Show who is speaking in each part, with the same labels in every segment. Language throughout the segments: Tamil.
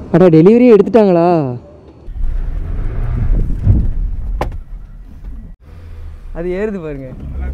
Speaker 1: அடா டெலிவரி எடுத்துட்டாங்களா அது ஏறுது பாருங்க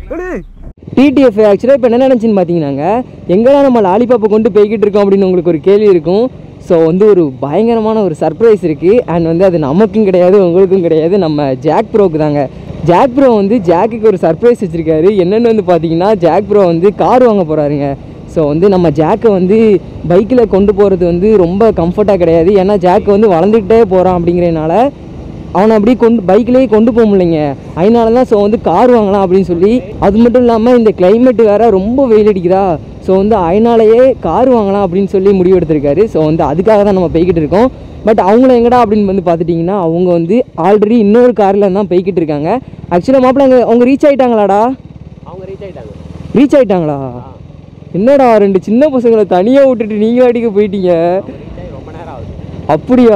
Speaker 1: டிடிஎஃப் ஆக்சுவலாக இப்போ என்ன நினச்சின்னு பார்த்தீங்கன்னாங்க எங்கடா நம்ம லாலிபாப்பை கொண்டு போய்கிட்டு இருக்கோம் அப்படின்னு உங்களுக்கு ஒரு கேள்வி இருக்கும் ஸோ வந்து ஒரு பயங்கரமான ஒரு சர்ப்ரைஸ் இருக்குது அண்ட் வந்து அது நமக்கும் கிடையாது உங்களுக்கும் கிடையாது நம்ம ஜாக் ப்ரோக்கு தாங்க ஜாக் ப்ரோ வந்து ஜாக்குக்கு ஒரு சர்ப்ரைஸ் வச்சுருக்காரு என்னென்னு வந்து பார்த்தீங்கன்னா ஜாக் ப்ரோ வந்து கார் வாங்க போகிறாருங்க ஸோ வந்து நம்ம ஜாக்கை வந்து பைக்கில் கொண்டு போகிறது வந்து ரொம்ப கம்ஃபர்ட்டாக கிடையாது ஏன்னா ஜாக் வந்து வளர்ந்துக்கிட்டே போகிறான் அப்படிங்கிறதுனால அவனை அப்படியே கொண்டு பைக்லேயே கொண்டு போக முடியலைங்க அதனால தான் ஸோ வந்து கார் வாங்கலாம் அப்படின்னு சொல்லி அது மட்டும் இல்லாமல் இந்த climate வேற ரொம்ப வெயில் அடிக்குதா ஸோ வந்து அதனாலேயே கார் வாங்கலாம் அப்படின்னு சொல்லி முடிவு எடுத்திருக்காரு ஸோ வந்து அதுக்காக தான் நம்ம போய்கிட்டு இருக்கோம் பட் அவங்கள எங்கடா அப்படின்னு வந்து பார்த்துட்டிங்கன்னா அவங்க வந்து ஆல்ரெடி இன்னொரு காரில் தான் போய்கிட்டு இருக்காங்க ஆக்சுவலாக மாப்பிள்ள அங்கே அவங்க ரீச் ஆகிட்டாங்களாடா
Speaker 2: அவங்க ரீச் ஆயிட்டாங்க
Speaker 1: ரீச் ஆகிட்டாங்களா என்னடா ரெண்டு சின்ன பசங்களை தனியாக விட்டுட்டு நீங்கள் வாட்டிக்கு போயிட்டீங்க
Speaker 2: ரீச் ஆகி ரொம்ப நேரம் ஆகுது
Speaker 1: அப்படியா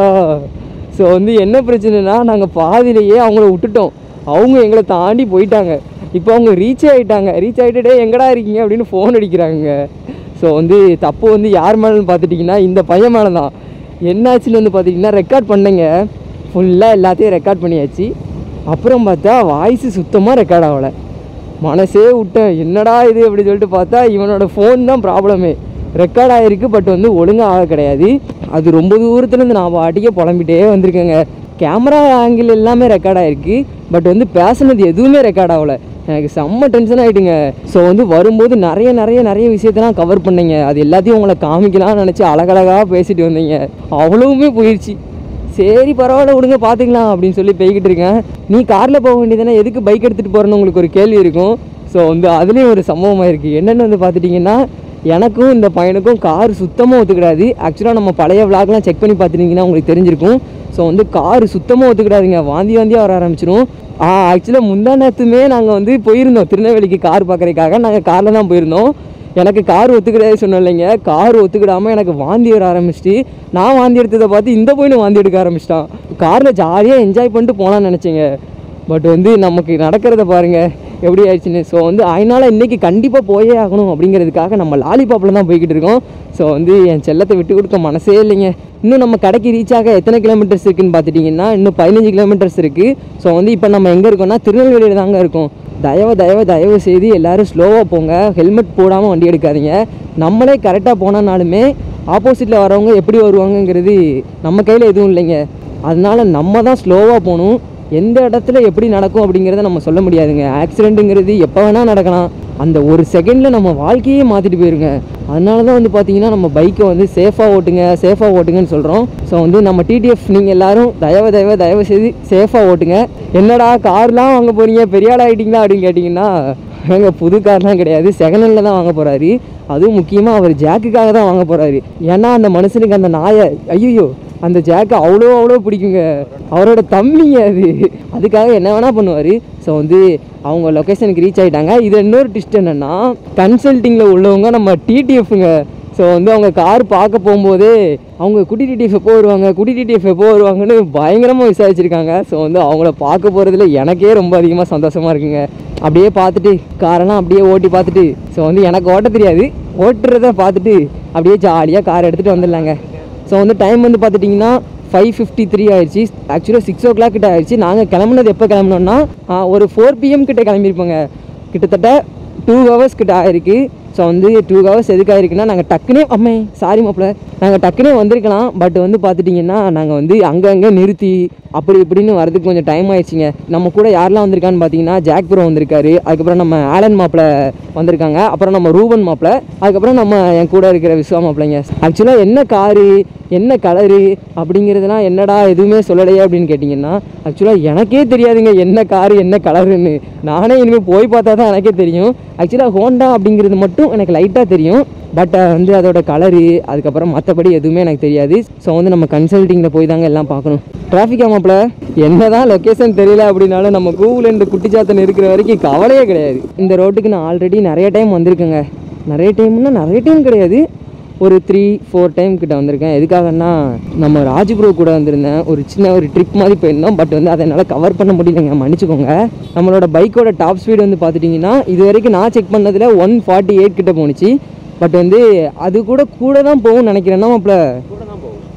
Speaker 1: ஸோ வந்து என்ன பிரச்சனைனா நாங்கள் பாதியிலேயே அவங்கள விட்டுட்டோம் அவங்க எங்களை தாண்டி போயிட்டாங்க இப்போ அவங்க ரீச் ஆகிட்டாங்க ரீச் ஆகிட்டு "டேய், எங்கடா இருக்கீங்க அப்படின்னு ஃபோன் அடிக்கிறாங்க ஸோ வந்து தப்பு வந்து யார் மேலேன்னு பார்த்துட்டிங்கன்னா இந்த பையன் மேலே தான் என்னாச்சுன்னு வந்து பார்த்திங்கன்னா ரெக்கார்ட் பண்ணேங்க ஃபுல்லாக எல்லாத்தையும் ரெக்கார்ட் பண்ணியாச்சு அப்புறம் பார்த்தா வாய்ஸ் சுத்தமாக ரெக்கார்ட் ஆகலை மனசே விட்டேன் என்னடா இது அப்படி சொல்லிட்டு பார்த்தா இவனோட ஃபோன் தான் ப்ராப்ளமே ரெக்கார்ட் ஆகிருக்கு பட் வந்து ஒழுங்காக ஆக கிடையாது அது ரொம்ப தூரத்துலேருந்து நான் பாட்டிக்கே புலம்பிட்டே வந்திருக்கேங்க கேமரா ஆங்கிள் எல்லாமே ரெக்கார்ட் ஆகிருக்கு பட் வந்து பேசுனது எதுவுமே ரெக்கார்ட் ஆகலை எனக்கு செம்ம டென்ஷன் ஆகிட்டுங்க ஸோ வந்து வரும்போது நிறைய நிறைய நிறைய விஷயத்தெல்லாம் கவர் பண்ணீங்க அது எல்லாத்தையும் உங்களை காமிக்கலாம்னு நினச்சி அழகழகாக பேசிட்டு வந்தீங்க அவ்வளவுமே போயிடுச்சு சரி பரவாயில்ல விடுங்க பார்த்துக்கலாம் அப்படின்னு சொல்லி போய்கிட்டு இருக்கேன் நீ காரில் போக வேண்டியதானே எதுக்கு பைக் எடுத்துகிட்டு போகிறேன்னு உங்களுக்கு ஒரு கேள்வி இருக்கும் ஸோ வந்து அதுலேயும் ஒரு சம்பவமாக இருக்குது என்னென்னு வந்து பார்த்துட்டிங்கன்னா எனக்கும் இந்த பையனுக்கும் கார் சுத்தமாக ஒத்துக்கிடாது ஆக்சுவலாக நம்ம பழைய விளாக்லாம் செக் பண்ணி பார்த்துட்டிங்கன்னா உங்களுக்கு தெரிஞ்சிருக்கும் ஸோ வந்து கார் சுத்தமாக ஒத்துக்கிடாதுங்க வாந்தி வாந்தியாக வர ஆரம்பிச்சிடும் ஆ ஆக்சுவலாக முந்தா நேரத்துமே நாங்கள் வந்து போயிருந்தோம் திருநெல்வேலிக்கு கார் பார்க்குறதுக்காக நாங்கள் காரில் தான் போயிருந்தோம் எனக்கு கார் ஒத்துக்கிடாது சொன்னேன் இல்லைங்க கார் ஒத்துக்கிடாமல் எனக்கு வாந்தி வர ஆரம்பிச்சிட்டு நான் வாந்தி எடுத்ததை பார்த்து இந்த பையனும் வாந்தி எடுக்க ஆரம்பிச்சிட்டான் காரில் ஜாலியாக என்ஜாய் பண்ணிட்டு போகலான்னு நினச்சேங்க பட் வந்து நமக்கு நடக்கிறத பாருங்க எப்படி ஆயிடுச்சுன்னு ஸோ வந்து அதனால இன்னைக்கு கண்டிப்பாக போயே ஆகணும் அப்படிங்கிறதுக்காக நம்ம லாலிபாப்பில் தான் போய்கிட்டு இருக்கோம் ஸோ வந்து என் செல்லத்தை விட்டு கொடுக்க மனசே இல்லைங்க இன்னும் நம்ம கடைக்கு ரீச் ஆக எத்தனை கிலோமீட்டர்ஸ் இருக்குன்னு பார்த்துட்டிங்கன்னா இன்னும் பதினஞ்சு கிலோமீட்டர்ஸ் இருக்குது ஸோ வந்து இப்போ நம்ம எங்கே இருக்கோம்னா திருநெல்வேலியில் தாங்க இருக்கோம் தயவு தயவு தயவு செய்து எல்லாரும் ஸ்லோவாக போங்க ஹெல்மெட் போடாமல் வண்டி எடுக்காதீங்க நம்மளே கரெக்டாக போனனாலுமே ஆப்போசிட்டில் வரவங்க எப்படி வருவாங்கங்கிறது நம்ம கையில் எதுவும் இல்லைங்க அதனால நம்ம தான் ஸ்லோவாக போகணும் எந்த இடத்துல எப்படி நடக்கும் அப்படிங்கிறத நம்ம சொல்ல முடியாதுங்க ஆக்சிடெண்ட்டுங்கிறது எப்போ வேணால் நடக்கலாம் அந்த ஒரு செகண்டில் நம்ம வாழ்க்கையே மாற்றிட்டு போயிருங்க அதனால தான் வந்து பார்த்தீங்கன்னா நம்ம பைக்கை வந்து சேஃபாக ஓட்டுங்க சேஃபாக ஓட்டுங்கன்னு சொல்கிறோம் ஸோ வந்து நம்ம டிடிஎஃப் நீங்கள் எல்லாரும் தயவு தயவு தயவு செய்து சேஃபாக ஓட்டுங்க என்னடா கார்லாம் வாங்க போகிறீங்க பெரிய ஆள் ஆகிட்டீங்களா அப்படின்னு கேட்டிங்கன்னா ஏங்க புது கார்லாம் கிடையாது செகண்ட் ஹேண்டில் தான் வாங்க போகிறாரு அதுவும் முக்கியமாக அவர் ஜாக்குக்காக தான் வாங்க போகிறாரு ஏன்னா அந்த மனுஷனுக்கு அந்த நாயை ஐயோ அந்த ஜாக்கு அவ்வளோ அவ்வளோ பிடிக்குங்க அவரோட தம்பிங்க அது அதுக்காக என்ன வேணால் பண்ணுவார் ஸோ வந்து அவங்க லொக்கேஷனுக்கு ரீச் ஆகிட்டாங்க இது இன்னொரு டிஸ்ட் என்னென்னா கன்சல்ட்டிங்கில் உள்ளவங்க நம்ம டிடிஎஃப்ங்க ஸோ வந்து அவங்க கார் பார்க்க போகும்போதே அவங்க குட்டி டிடிஎஃப் எப்போ வருவாங்க குட்டி டிடிஎஃப் எப்போ வருவாங்கன்னு பயங்கரமாக விசாரிச்சிருக்காங்க ஸோ வந்து அவங்கள பார்க்க போகிறதுல எனக்கே ரொம்ப அதிகமாக சந்தோஷமாக இருக்குங்க அப்படியே பார்த்துட்டு காரெல்லாம் அப்படியே ஓட்டி பார்த்துட்டு ஸோ வந்து எனக்கு ஓட்ட தெரியாது ஓட்டுறத பார்த்துட்டு அப்படியே ஜாலியாக கார் எடுத்துகிட்டு வந்துடலாங்க ஸோ வந்து டைம் வந்து பார்த்துட்டிங்கன்னா ஃபைவ் ஃபிஃப்டி த்ரீ ஆயிடுச்சு ஆக்சுவலாக சிக்ஸ் ஓ கிளாக் கிட்ட ஆயிடுச்சு நாங்கள் கிளம்புனது எப்போ கிளம்புனோம்னா ஆ, ஒரு ஃபோர் பிஎம் கிட்ட கிளம்பியிருப்போங்க கிட்டத்தட்ட டூ ஹவர்ஸ் கிட்ட ஆயிருக்கு ஸோ வந்து டூ ஹவர்ஸ் எதுக்கு ஆயிருக்குன்னா நாங்கள் டக்குனே அம்மே சாரி மாப்பிள்ள நாங்கள் டக்குனே வந்திருக்கலாம் பட் வந்து பார்த்துட்டிங்கன்னா நாங்கள் வந்து அங்கங்கே நிறுத்தி அப்படி இப்படின்னு வரதுக்கு கொஞ்சம் டைம் ஆயிடுச்சுங்க நம்ம கூட யாரெல்லாம் வந்திருக்கான்னு பார்த்தீங்கன்னா ஜாக் ப்ரோ வந்திருக்காரு அதுக்கப்புறம் நம்ம ஆலன் மாப்பிள்ள வந்திருக்காங்க அப்புறம் நம்ம ரூபன் மாப்பிள்ள அதுக்கப்புறம் நம்ம என் கூட இருக்கிற விஸ்வா மாப்பிள்ளைங்க ஆக்சுவலாக என்ன காரு என்ன கலரு அப்படிங்கிறதுலாம் என்னடா எதுவுமே சொல்லலையே அப்படின்னு கேட்டிங்கன்னா ஆக்சுவலாக எனக்கே தெரியாதுங்க என்ன காரு என்ன கலருன்னு நானே இனிமேல் போய் பார்த்தா தான் எனக்கே தெரியும் ஆக்சுவலாக ஹோண்டா அப்படிங்கிறது மட்டும் எனக்கு லைட்டாக தெரியும் பட் வந்து அதோட கலரு அதுக்கப்புறம் மற்றபடி எதுவுமே எனக்கு தெரியாது ஸோ வந்து நம்ம கன்சல்ட்டிங்கில் போய் தாங்க எல்லாம் பார்க்கணும் டிராஃபிக் ஆமாப்பில் என்ன தான் லொக்கேஷன் தெரியல அப்படின்னாலும் நம்ம கூகுள் இந்த குட்டிச்சாத்தன் இருக்கிற வரைக்கும் கவலையே கிடையாது இந்த ரோட்டுக்கு நான் ஆல்ரெடி நிறைய டைம் வந்திருக்கேங்க நிறைய டைம்னா நிறைய டைம் கிடையாது ஒரு த்ரீ ஃபோர் டைம் கிட்ட வந்திருக்கேன் எதுக்காகன்னா நம்ம ராஜ் ப்ரோ கூட வந்திருந்தேன் ஒரு சின்ன ஒரு ட்ரிப் மாதிரி போயிருந்தோம் பட் வந்து அதை என்னால் கவர் பண்ண முடியலைங்க மன்னிச்சுக்கோங்க நம்மளோட பைக்கோட டாப் ஸ்பீடு வந்து பார்த்துட்டிங்கன்னா இது வரைக்கும் நான் செக் பண்ணதில் ஒன் ஃபார்ட்டி எயிட் கிட்ட போணுச்சு பட் வந்து அது கூட கூட தான் போகும்னு நினைக்கிறேன் மாப்பிள்ள
Speaker 2: கூட தான் போகும்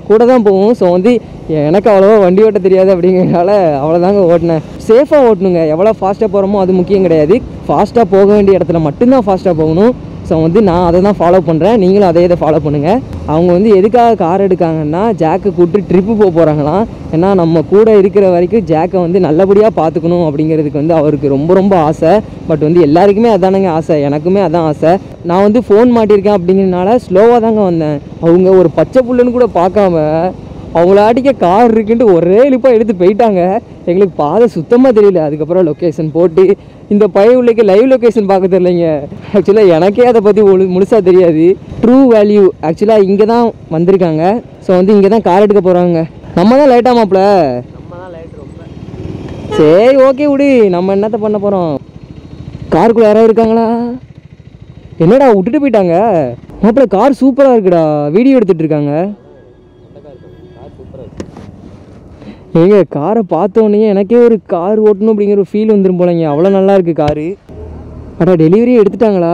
Speaker 1: கூட தான் போவோம் ஸோ வந்து எனக்கு அவ்வளோவா வண்டி ஓட்ட தெரியாது அப்படிங்கிறனால அவ்வளோதாங்க ஓட்டினேன் சேஃபாக ஓட்டணுங்க எவ்வளோ ஃபாஸ்ட்டாக போகிறோமோ அது முக்கியம் கிடையாது ஃபாஸ்ட்டாக போக வேண்டிய இடத்துல மட்டும்தான் ஃபாஸ்ட்டாக போகணும் ஸோ வந்து நான் அதை தான் ஃபாலோ பண்ணுறேன் நீங்களும் அதே இதை ஃபாலோ பண்ணுங்கள் அவங்க வந்து எதுக்காக கார் எடுக்காங்கன்னா ஜாக்கை கூப்பிட்டு ட்ரிப்பு போக போகிறாங்களாம் ஏன்னா நம்ம கூட இருக்கிற வரைக்கும் ஜாக்கை வந்து நல்லபடியாக பார்த்துக்கணும் அப்படிங்கிறதுக்கு வந்து அவருக்கு ரொம்ப ரொம்ப ஆசை பட் வந்து எல்லாருக்குமே அதானங்க ஆசை எனக்குமே அதான் ஆசை நான் வந்து ஃபோன் மாட்டியிருக்கேன் அப்படிங்கிறனால ஸ்லோவாக தாங்க வந்தேன் அவங்க ஒரு பச்சை புல்லுன்னு கூட பார்க்காம அவங்கள அடிக்க கார் இருக்குன்ட்டு ஒரே இழுப்பாக எடுத்து போயிட்டாங்க எங்களுக்கு பாதை சுத்தமாக தெரியல அதுக்கப்புறம் லொக்கேஷன் போட்டு இந்த பைய உள்ளக்கு லைவ் லொக்கேஷன் பார்க்க தெரியலைங்க ஆக்சுவலாக எனக்கே அதை பற்றி முழு முழுசாக தெரியாது ட்ரூ வேல்யூ ஆக்சுவலாக இங்கே தான் வந்திருக்காங்க ஸோ வந்து இங்கே தான் கார் எடுக்க போகிறாங்க நம்ம தான் லேட்டாக மாப்ள
Speaker 2: நம்ம தான் லைட் ரொம்ப
Speaker 1: சரி ஓகே விடு நம்ம என்னத்த பண்ண போகிறோம் காருக்குள்ளே யாராவது இருக்காங்களா என்னடா விட்டுட்டு போயிட்டாங்க மாப்பிள்ள கார் சூப்பராக இருக்குடா வீடியோ எடுத்துகிட்டு இருக்காங்க
Speaker 2: அழகாக இருக்கும் கார் சூப்பராக இருக்கு
Speaker 1: ஏங்க காரை பார்த்த உடனே எனக்கே ஒரு கார் ஓட்டணும் அப்படிங்கிற ஒரு ஃபீல் வந்துடும் போலங்க அவ்வளோ நல்லா இருக்கு காரு அடா டெலிவரி எடுத்துட்டாங்களா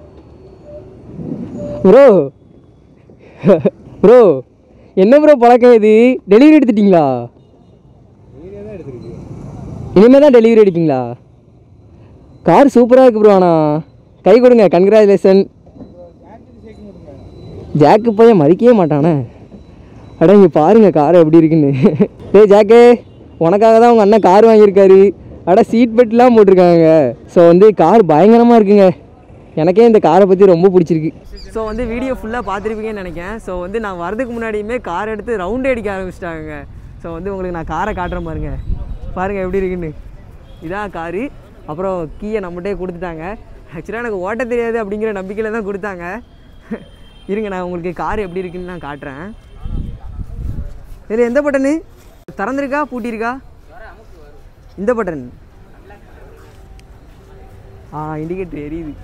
Speaker 1: ப்ரோ ப்ரோ என்ன ப்ரோ பழக்கம் இது டெலிவரி எடுத்துட்டீங்களா இனிமேல் தான் டெலிவரி எடுப்பீங்களா கார் சூப்பராக இருக்கு ப்ரோ ஆனால் கை கொடுங்க கங்க்ராச்சுலேஷன் ஜாக்கு பையன் மதிக்கவே மாட்டானே அட இங்கே பாருங்க கார் எப்படி இருக்குன்னு டேய் ஜாக்கு உனக்காக தான் உங்கள் அண்ணன் கார் வாங்கியிருக்காரு அட சீட் பெல்ட்லாம் போட்டிருக்காங்க ஸோ வந்து கார் பயங்கரமாக இருக்குங்க எனக்கே இந்த காரை பற்றி ரொம்ப பிடிச்சிருக்கு ஸோ வந்து வீடியோ ஃபுல்லாக பார்த்துருப்பீங்கன்னு நினைக்கிறேன் ஸோ வந்து நான் வரதுக்கு முன்னாடியுமே கார் எடுத்து ரவுண்ட் அடிக்க ஆரம்பிச்சிட்டாங்க ஸோ வந்து உங்களுக்கு நான் காரை காட்டுறேன் பாருங்க பாருங்க எப்படி இருக்குன்னு இதான் காரு அப்புறம் கீயை நம்மகிட்டே கொடுத்துட்டாங்க ஆக்சுவலாக எனக்கு ஓட்ட தெரியாது அப்படிங்கிற நம்பிக்கையில் தான் கொடுத்தாங்க இருங்க நான் உங்களுக்கு கார் எப்படி இருக்குன்னு நான் காட்டுறேன் இதில் எந்த பட்டனு திறந்திருக்கா பூட்டியிருக்கா இந்த பட்டன் ஆ இண்டிகேட்டர் எரியுது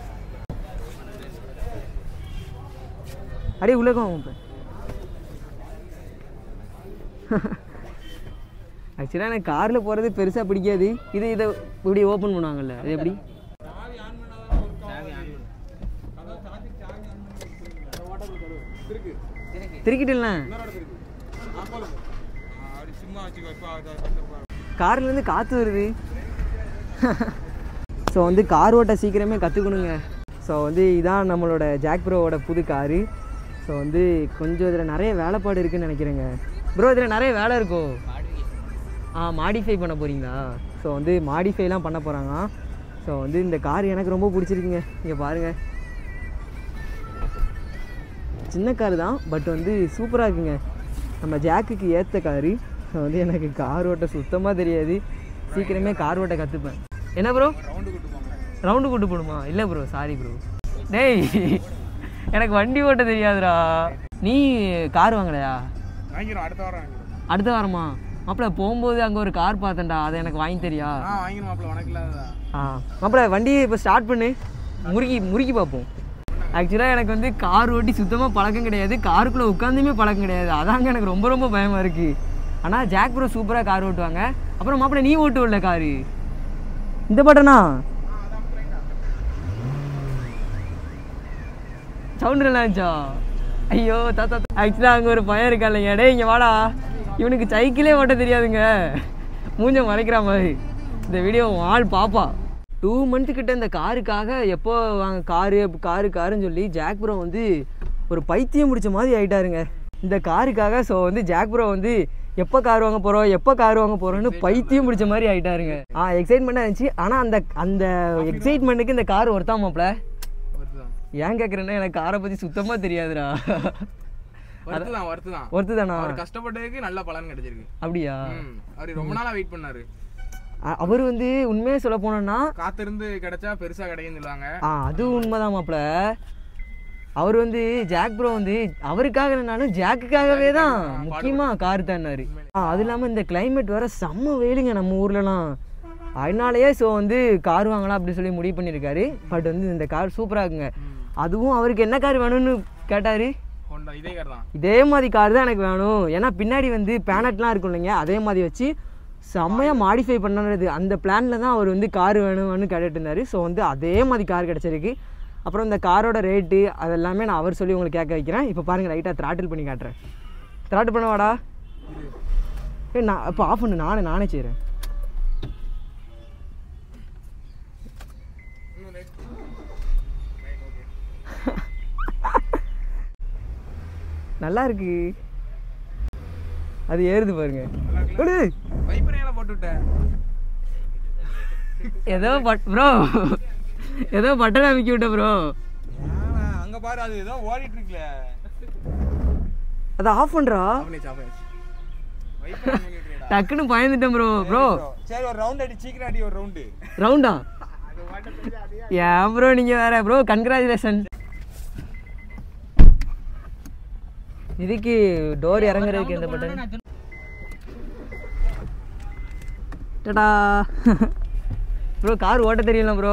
Speaker 1: அடே உள்ளக்கம் இப்போ ஆக்சுவலாக எனக்கு காரில் போகிறது பெருசாக பிடிக்காது இது இதை இப்படி ஓப்பன் பண்ணுவாங்கல்ல அது எப்படி திருக்கிட்டல கார்லேருந்து காற்று வருது ஸோ வந்து கார் ஓட்ட சீக்கிரமே கற்றுக்கணுங்க ஸோ வந்து இதான் நம்மளோட ஜாக் ப்ரோவோட புது காரு ஸோ வந்து கொஞ்சம் இதில் நிறைய வேலைப்பாடு இருக்குன்னு நினைக்கிறேங்க ப்ரோ இதில் நிறைய வேலை இருக்கோ ஆ மாடிஃபை பண்ண போகிறீங்களா ஸோ வந்து மாடிஃபைலாம் பண்ண போகிறாங்க ஸோ வந்து இந்த கார் எனக்கு ரொம்ப பிடிச்சிருக்குங்க இங்கே பாருங்கள் சின்ன கார் தான் பட் வந்து சூப்பராக இருக்குங்க நம்ம ஜாக்குக்கு ஏற்ற காரு ஸோ வந்து எனக்கு கார் ஓட்ட சுத்தமாக தெரியாது சீக்கிரமே கார் ஓட்ட கற்றுப்பேன் என்ன ப்ரோ ரவுண்டு கூட்டு போடுமா இல்லை ப்ரோ சாரி ப்ரோ டேய் எனக்கு வண்டி ஓட்ட தெரியாதுடா நீ கார் வாங்கலையா
Speaker 3: வாங்கிடும் அடுத்த வாரம் வாங்கிடும்
Speaker 1: அடுத்த வாரமா மாப்பிள்ள போகும்போது அங்கே ஒரு கார் பார்த்தேன்டா அதை எனக்கு வாங்கி தெரியா
Speaker 3: ஆ வாங்கிடும் மாப்பிள்ள உனக்கு இல்லாததா
Speaker 1: ஆ மாப்பிள்ள வண்டியை இப்போ ஸ்டார்ட் பண்ணு முறுக்கி முறுக்கி பார்ப்போம் ஆக்சுவலாக எனக்கு வந்து கார் ஓட்டி சுத்தமாக பழக்கம் கிடையாது காருக்குள்ளே உட்காந்துமே பழக்கம் கிடையாது அதாங்க எனக்கு ரொம்ப ரொம்ப பயமாக இருக்குது ஆனால் ஜாக் ப்ரோ சூப்பராக கார் ஓட்டுவாங்க அப்புறம் மாப்பிள்ள நீ ஓட்டுவில்ல காரு இந்த பட்டனா சவுண்ட் நல்லா இருந்துச்சா ஐயோ தாத்தா ஆக்சுவலாக அங்கே ஒரு பையன் இருக்கா இல்லைங்க டேய் இங்கே வாடா இவனுக்கு சைக்கிளே ஓட்ட தெரியாதுங்க மூஞ்ச மறைக்கிற மாதிரி இந்த வீடியோ உன் ஆள் பாப்பா டூ மந்த்து கிட்ட இந்த காருக்காக எப்போ வாங்க காரு காரு காருன்னு சொல்லி ஜாக் ப்ரோ வந்து ஒரு பைத்தியம் முடிச்ச மாதிரி ஆயிட்டாருங்க இந்த காருக்காக ஸோ வந்து ஜாக் ப்ரோ வந்து எப்போ கார் வாங்க போகிறோம் எப்போ கார் வாங்க போகிறோன்னு பைத்தியம் பிடிச்ச மாதிரி ஆயிட்டாருங்க ஆ எக்ஸைட்மெண்ட்டாக இருந்துச்சு ஆனால் அந்த அந்த எக்ஸைட்மெண்ட்டுக்கு இந்த கார் ஒருத்தாமாப்ல
Speaker 3: வருத்துதான்
Speaker 1: ஏன் கேட்குறேன்னா எனக்கு காரை பற்றி சுத்தமாக தெரியாதுடா
Speaker 3: வருத்துதான் வருத்துதான்
Speaker 1: ஒருத்து தானா
Speaker 3: அவர் கஷ்டப்பட்டதுக்கு நல்ல பலன் கிடைச்சிருக்கு
Speaker 1: அப்படியா
Speaker 3: ம் அவர் ரொம்ப நாளா வெயிட் பண்ணாரு
Speaker 1: அ- அவர் வந்து உண்மையாக சொல்ல போனோன்னா
Speaker 3: காத்திருந்து கிடைச்சா பெருசா கிடைக்குன்னு சொல்லுவாங்க
Speaker 1: ஆ அது உண்மைதான் மாப்ள அவர் வந்து ஜாக் ப்ரோ வந்து அவருக்காக இல்லைனாலும் ஜாக்குக்காகவே தான் முக்கியமாக கார் தானாரு ஆ அது இல்லாமல் இந்த climate வேற செம்ம வெயிலுங்க நம்ம ஊர்லலாம் அதனாலயே ஸோ வந்து கார் வாங்கலாம் அப்படின்னு சொல்லி முடிவு பண்ணியிருக்காரு பட் வந்து இந்த கார் சூப்பராக இருக்குங்க அதுவும் அவருக்கு என்ன கார் வேணும்னு கேட்டார்
Speaker 3: ஹோண்டா இதே கார் தான்
Speaker 1: இதே மாதிரி கார் தான் எனக்கு வேணும் ஏன்னா பின்னாடி வந்து பேனட்லாம் இருக்கும் இல்லைங்க அதே மாதிரி வச்சு செம்மையாக மாடிஃபை பண்ணுறது அந்த பிளானில் தான் அவர் வந்து கார் வேணும்னு கேட்டுட்டு இருந்தார் ஸோ வந்து அதே மாதிரி கார் கிடச்சிருக்கு அப்புறம் இந்த காரோட ரேட்டு அதெல்லாமே நான் அவர் சொல்லி உங்களுக்கு கேட்க வைக்கிறேன் இப்போ பாருங்கள் லைட்டாக த்ராட்டில் பண்ணி காட்டுறேன் ஸ்டார்ட் பண்ண வாடா ஏய் நான் இப்போ ஆஃப் பண்ணு நானே நானே செய்கிறேன் நல்லா இருக்கு அது ஏறுது பாருங்க விடு.
Speaker 3: வைப்பரையால போட்டு விட்டேன்
Speaker 1: ஏதோ பட் ப்ரோ ஏதோ பட்டன் அமைக்கி விட்ட ப்ரோ
Speaker 3: அங்க பாரு அது ஏதோ ஓடிட்டு இருக்குல்ல
Speaker 1: அதை ஆஃப் பண்ணுறா
Speaker 3: அவனே சாப்பிடுச்சு வைப்பரை வாங்கி விட்டுறியடா.
Speaker 1: டக்குன்னு பயந்துட்டேன் ப்ரோ ப்ரோ
Speaker 3: சரி ஒரு ரவுண்ட் அடி சீக்கிரம் அடி ஒரு ரவுண்டு
Speaker 1: ரவுண்டா ஏன் ப்ரோ நீங்கள் வேற ப்ரோ கங்க்ராச்சுலேஷன் இதுக்கு டோர் இறங்குறதுக்கு எந்த பட்டன் டடா ப்ரோ கார் ஓட்ட தெரியல ப்ரோ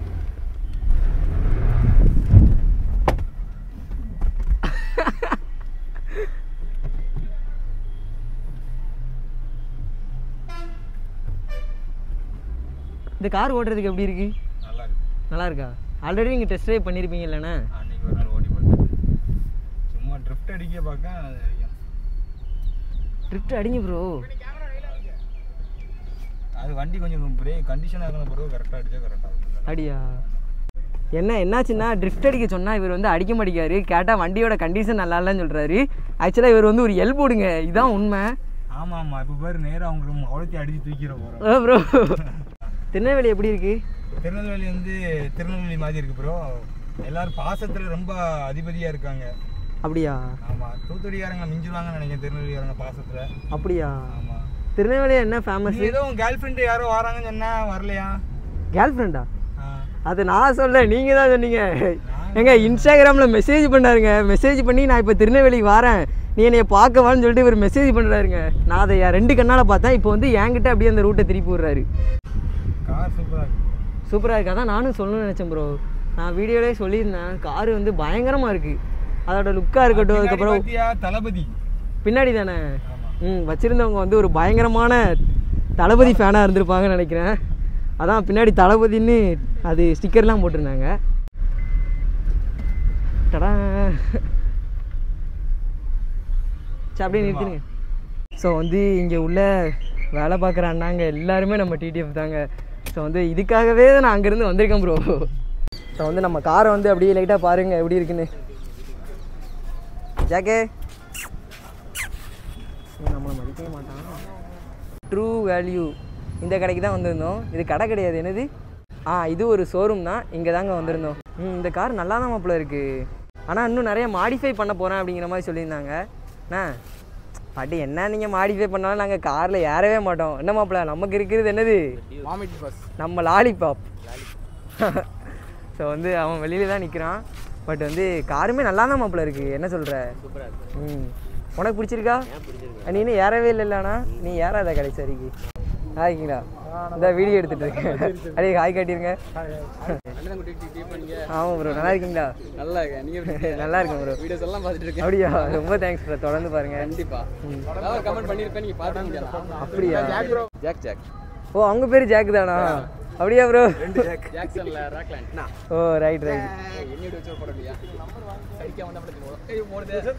Speaker 1: இந்த கார் ஓட்டுறதுக்கு எப்படி இருக்கு
Speaker 3: நல்லா இருக்கு
Speaker 1: நல்லா இருக்கா ஆல்ரெடி நீங்கள் டெஸ்ட் ட்ரைவ் பண்ணியிருப்பீங்க இல்லைண்ணா
Speaker 3: அன்னைக்கு ஒரு நாள் ஓடி பார்த்தேன் சும்மா ட்ரிஃப்ட் அடிக்க பார்க்க அது அடிக்கும்.
Speaker 1: ட்ரிப்ட் அடிங்க ப்ரோ
Speaker 3: அது வண்டி கொஞ்சம் பிரேக் கண்டிஷன் ஆகின பிறகு கரெக்டாக அடிச்சா கரெக்டாக இருக்கும்
Speaker 1: அடியா என்ன என்னாச்சுன்னா ட்ரிஃப்ட் அடிக்க சொன்னால் இவர் வந்து அடிக்க மாட்டேங்காரு கேட்டால் வண்டியோட கண்டிஷன் நல்லா இல்லைன்னு சொல்கிறாரு ஆக்சுவலாக இவர் வந்து ஒரு எல் போடுங்க இதுதான் உண்மை
Speaker 3: ஆமா ஆமா இப்போ பாரு நேரா அவங்க அவ்வளோத்தையும் அடிச்சு தூக்கிட போகிறோம்
Speaker 1: ப்ரோ திருநெல்வேலி எப்படி இருக்கு
Speaker 3: திருநெல்வேலி வந்து திருநெல்வேலி மாதிரி இருக்கு ப்ரோ எல்லாரும் பாசத்துல ரொம்ப அதிபதியா இருக்காங்க
Speaker 1: அப்படியா
Speaker 3: ஆமா தூத்துக்குடிக்காரங்க மிஞ்சுவாங்கன்னு நினைக்கிறேன் திருநெல்வேலிக்காரங்க பாசத்துல
Speaker 1: அப்படியா
Speaker 3: ஆமா
Speaker 1: திருநெல்வேலி என்ன ஃபேமஸ்
Speaker 3: நீ ஏதோ உன் கேர்ள் ஃப்ரெண்டு யாரோ வராங்கன்னு சொன்னா வரலையா
Speaker 1: கேர்ள் ஃப்ரெண்டா
Speaker 3: ஆ.
Speaker 1: அது நான் சொல்ல நீங்கள் தான் சொன்னீங்க ஏங்க இன்ஸ்டாகிராமில் மெசேஜ் பண்ணாருங்க மெசேஜ் பண்ணி நான் இப்போ திருநெல்வேலிக்கு வரேன் நீ என்னைய பார்க்கவான்னு சொல்லிட்டு இவர் மெசேஜ் பண்ணுறாருங்க நான் அதை என் ரெண்டு கண்ணால் பார்த்தேன் இப்போ வந்து என்கிட்ட அப்படியே அந்த ரூட்டை திருப்பி விடுறாரு
Speaker 3: கார் சூப்பரா இருக்கு
Speaker 1: சூப்பராக இருக்கு அதான் நானும் சொல்லணும்னு நினச்சேன் ப்ரோ நான் வீடியோலேயே சொல்லியிருந்தேன் காரு வந்து பயங்கரமாக இருக்குது அதோட லுக்காக இருக்கட்டும்
Speaker 3: பின்னாடி
Speaker 1: அதுக்கப்புறம்
Speaker 3: பாத்தியா தளபதி
Speaker 1: பின்னாடி தானே
Speaker 3: ஆமா
Speaker 1: ம் வச்சுருந்தவங்க வந்து ஒரு பயங்கரமான தளபதி ஃபேனாக இருந்திருப்பாங்கன்னு நினைக்கிறேன் அதான் பின்னாடி தளபதின்னு அது ஸ்டிக்கர்லாம் போட்டிருந்தாங்க டடா சரி அப்படியே நிறுத்திடுங்க ஸோ வந்து இங்கே உள்ள வேலை பார்க்குற அண்ணாங்க எல்லாருமே நம்ம டிடிஎஃப் தாங்க ஸோ வந்து இதுக்காகவே தான் நான் அங்கேருந்து வந்திருக்கேன் ப்ரோ ஸோ வந்து நம்ம காரை வந்து அப்படியே லைட்டாக பாருங்கள் எப்படி இருக்குன்னு ஜாக்கே இவன் நம்மளை மதிக்கவே மாட்டான் ட்ரூ வேல்யூ இந்த கடைக்கு தான் வந்திருந்தோம் இது கடை கிடையாது என்னது ஆ இது ஒரு ஷோரூம் தான் இங்கே தாங்க வந்திருந்தோம் ம் இந்த கார் நல்லா தான் மாப்பிள்ள இருக்குது ஆனால் இன்னும் நிறைய மாடிஃபை பண்ண போகிறேன் அப்படிங்கிற மாதிரி சொல்லியிருந்தாங்க அண்ணா பாட்டி என்ன நீங்கள் மாடிஃபை பண்ணாலும் நாங்கள் காரில் ஏறவே மாட்டோம் என்ன மாப்பிள்ள நமக்கு இருக்கிறது என்னது
Speaker 3: வாமிட் பஸ்
Speaker 1: நம்ம லாலிபாப் ஸோ வந்து அவன் வெளியில தான் நிற்கிறான் பட் வந்து காருமே நல்லா தான் மாப்பிள்ள இருக்குது என்ன சொல்கிற
Speaker 2: சூப்பராக இருக்கு
Speaker 1: ம் உனக்கு பிடிச்சிருக்கா
Speaker 2: ஏன் பிடிச்சிருக்கு
Speaker 1: நீ இன்னும் ஏறவே இல்லைல்லண்ணா நீ ஏறாத கடைசி வரைக்கும் ஹாய்ங்களா இந்த வீடியோ எடுத்துட்டு இருக்கேன் அப்படியே ஹாய் காட்டிருங்க
Speaker 2: அண்ணன் குட்டி டீ பண்ணீங்க
Speaker 1: ஆமாம் ப்ரோ நல்லா இருக்கீங்களா
Speaker 2: நல்லா இருக்கேன் நீங்க
Speaker 1: நல்லா இருக்கேன் ப்ரோ
Speaker 2: வீடியோஸ் எல்லாம் பார்த்துட்டு இருக்கேன்
Speaker 1: அப்படியா ரொம்ப தேங்க்ஸ் ப்ரோ தொடர்ந்து பாருங்க
Speaker 2: கண்டிப்பா ஏதாவது கமெண்ட் பண்ணிருப்பேன் நீங்க பாத்துங்க
Speaker 1: அப்படியா
Speaker 2: ஜாக் ஜாக்
Speaker 1: ஓ அவங்க பேர் ஜாக் தானா அப்படியா ப்ரோ
Speaker 2: ஜாக்சன்ல ராக்லாண்ட்
Speaker 1: ஓ ரைட் ரைட்
Speaker 2: என்னோட வச்சு போட முடியா அடிக்க வந்தா மட்டும் போதும் ஏய் போடுது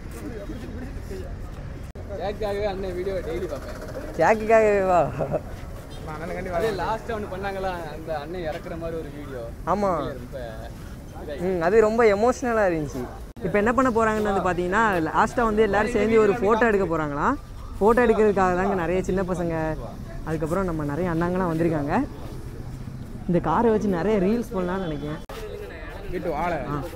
Speaker 2: ஜாக்காகவே அண்ணன் வீடியோ டெய்லி பார்ப்பேன்
Speaker 1: ஜாக்குக்காகவே வா
Speaker 3: அண்ணனுக்காண்டி
Speaker 2: அதே லாஸ்ட்டாக ஒன்று பண்ணாங்களா அந்த அண்ணன் இறக்குற மாதிரி ஒரு வீடியோ
Speaker 1: ஆமாம்
Speaker 2: ரொம்ப
Speaker 1: ம் அது ரொம்ப எமோஷ்னலாக இருந்துச்சு இப்போ என்ன பண்ண போகிறாங்கன்னு வந்து பார்த்தீங்கன்னா லாஸ்ட்டாக வந்து எல்லாரும் சேர்ந்து ஒரு ஃபோட்டோ எடுக்க போகிறாங்களாம் ஃபோட்டோ எடுக்கிறதுக்காக தாங்க நிறைய சின்ன பசங்க அதுக்கப்புறம் நம்ம நிறைய அண்ணாங்கலாம் வந்திருக்காங்க இந்த காரை வச்சு நிறைய ரீல்ஸ் பண்ணலாம்னு நினைக்கிறேன்
Speaker 3: வீட்டு வாழ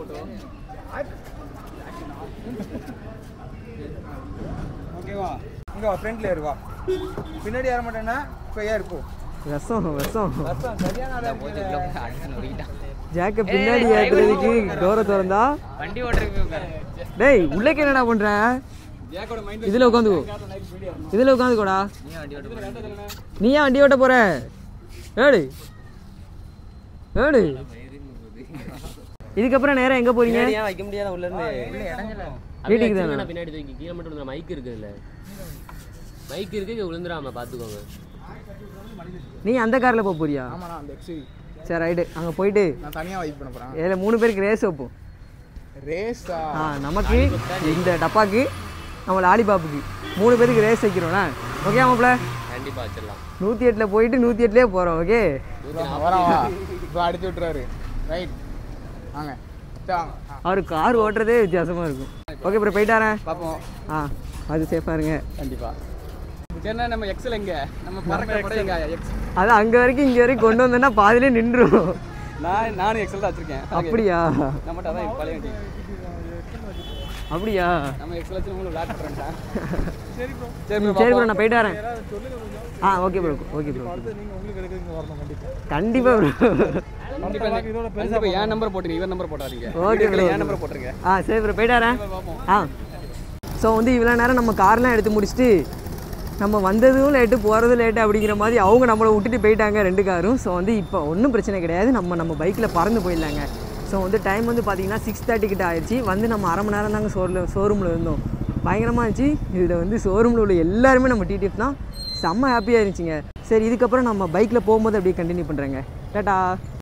Speaker 3: ஓகேவா இங்க வா ஃப்ரண்ட்ல ஏறு வா பின்னாடி ஏற மாட்டேன்னா இப்போ ஏறு போ
Speaker 1: விஷம் விஷம்
Speaker 3: சரியான ஆளா
Speaker 1: ஜாக்கை பின்னாடி ஏற்றுறதுக்கு டோரை திறந்தா
Speaker 2: வண்டி ஓட்டுறதுக்கு
Speaker 1: டேய் உள்ளே என்னடா பண்ணுற
Speaker 2: ஜாக்கோட மைண்ட்
Speaker 1: இதில் உட்காந்துக்கோ இதில் உட்காந்துக்கோடா
Speaker 2: நீ வண்டி ஓட்டுற
Speaker 1: நீ ஏன் வண்டி ஓட்ட போற ஏடு ஏடு இதுக்கப்புறம் நேரா எங்கே போறீங்க
Speaker 2: ஏன் வைக்க முடியாத உள்ள இருந்து
Speaker 1: வீட்டுக்கு தானே?
Speaker 2: நான் பின்னாடி தூக்கி கீழே மட்டும் விழுந்துடும் மைக் இருக்குதுல்ல மைக் இருக்கு இங்க விழுந்துடாம பாத்துக்கோங்க
Speaker 1: நீ அந்த காரில் போக போறியா
Speaker 3: ஆமா நான் அந்த எக்ஸ்வி
Speaker 1: சரி ரைட்டு அங்கே போயிட்டு
Speaker 3: நான் தனியா வைப் பண்ண போறேன்
Speaker 1: இதில் மூணு பேருக்கு ரேஸ் வைப்போம்
Speaker 3: ரேஸா
Speaker 1: ஆ நமக்கு இந்த டப்பாக்கு நம்ம லாலிபாப்புக்கு மூணு பேருக்கு ரேஸ் வைக்கிறோண்ணா ஓகே மாப்பிள்ள
Speaker 2: கண்டிப்பா வச்சிடலாம்
Speaker 1: நூற்றி எட்டில் போயிட்டு நூற்றி எட்டுலேயே போகிறோம் ஓகே
Speaker 3: வரோம் வா இப்போ அடிச்சு விட்டுறாரு ரைட் வாங்க சா, ஆ,
Speaker 1: அவர் கார் ஓட்டுறதே வித்தியாசமாக இருக்கும் ஓகே ப்ரோ போயிட்டாரேன்
Speaker 3: பார்ப்போம்
Speaker 1: ஆ அது சேஃபாக இருங்க
Speaker 3: கண்டிப்பா சரிண்ணா நம்ம எக்ஸல் எங்க நம்ம பறக்கிற படம் எங்க எக்ஸ்
Speaker 1: அது அங்கே வரைக்கும் இங்கே வரைக்கும் கொண்டு வந்தோன்னா பாதியிலே நின்றுரும்
Speaker 3: நான் நானும் எக்ஸல் தான் வச்சிருக்கேன்
Speaker 1: அப்படியா
Speaker 3: நம்மகிட்ட அதான் பழைய வண்டி
Speaker 1: அப்படியா
Speaker 3: நம்ம எக்ஸல் வச்சு உங்களுக்கு விளையாட்டு பண்ணுறேன் சரி ப்ரோ
Speaker 1: ம், சரி ப்ரோ நான் போயிட்டு வரேன் ஆ ஓகே ப்ரோ ஓகே ப்ரோ கண்டிப்பாக ப்ரோ
Speaker 3: கண்டிப்பா என் நம்பர் போட்டுங்க இவர் நம்பர் போட்டாதீங்க
Speaker 1: ஓகே ப்ரோ
Speaker 3: என் நம்பர் போட்டுருங்க
Speaker 1: ஆ சரி ப்ரோ போயிட்டு வரேன் ஆ ஸோ வந்து இவ்வளோ நேரம் நம்ம கார்லாம் எடுத்து முடிச்சுட்டு நம்ம வந்ததும் லேட்டு போகிறதும் லேட்டு அப்படிங்கிற மாதிரி அவங்க நம்மளை விட்டுட்டு போயிட்டாங்க ரெண்டு காரும் ஸோ வந்து இப்போ ஒன்றும் பிரச்சனை கிடையாது நம்ம நம்ம பைக்கில் பறந்து போயிடலாங்க ஸோ வந்து டைம் வந்து பார்த்தீங்கன்னா சிக்ஸ் தேர்ட்டி கிட்ட ஆயிடுச்சு வந்து நம்ம அரை மணி நேரம் தாங்க ஷோரில் ஷோரூமில் இருந்தோம் பயங்கரமாக இருந்துச்சு இதில் வந்து ஷோரூமில் உள்ள எல்லாருமே நம்ம டிடிஎஃப் தான் செம்ம ஹாப்பியாக இருந்துச்சுங்க சரி இதுக்கப்புறம் நம்ம பைக்கில் போகும்போது அப்படியே கண்டினியூ பண்ணுறேங்க டாட்டா